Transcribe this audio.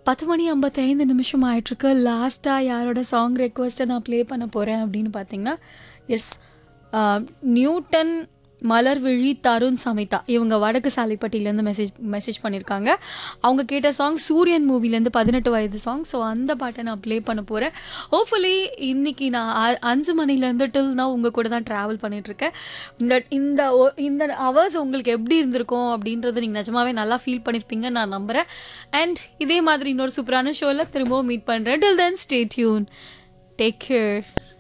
பத்து மணி ஐம்பத்தைந்து நிமிஷம் ஆயிட்டிருக்கு லாஸ்ட்டாக யாரோட சாங் ரெக்வஸ்ட்டை நான் ப்ளே பண்ண போகிறேன் அப்படின்னு பார்த்தீங்கன்னா எஸ் நியூட்டன் மலர்விழி தருண் சமிதா இவங்க வடக்கு சாலைப்பட்டியிலேருந்து மெசேஜ் மெசேஜ் பண்ணியிருக்காங்க அவங்க கேட்ட சாங் சூரியன் மூவிலேருந்து பதினெட்டு வயது சாங் ஸோ அந்த பாட்டை நான் ப்ளே பண்ண போகிறேன் ஹோப்ஃபுல்லி இன்னைக்கு நான் அ- அஞ்சு மணிலேருந்து டில் நான் உங்கள் கூட தான் ட்ராவல் பண்ணிகிட்ருக்கேன் இந்த இந்த ஒ- இந்த ஹவர்ஸ் உங்களுக்கு எப்படி இருந்திருக்கும் அப்படின்றத நீங்கள் நிஜமாவே நல்லா ஃபீல் பண்ணியிருப்பீங்கன்னு நான் நம்புகிறேன் அண்ட் இதே மாதிரி இன்னொரு சூப்பரான ஷோவில் திரும்பவும் மீட் பண்ணுறேன் till then stay tuned take care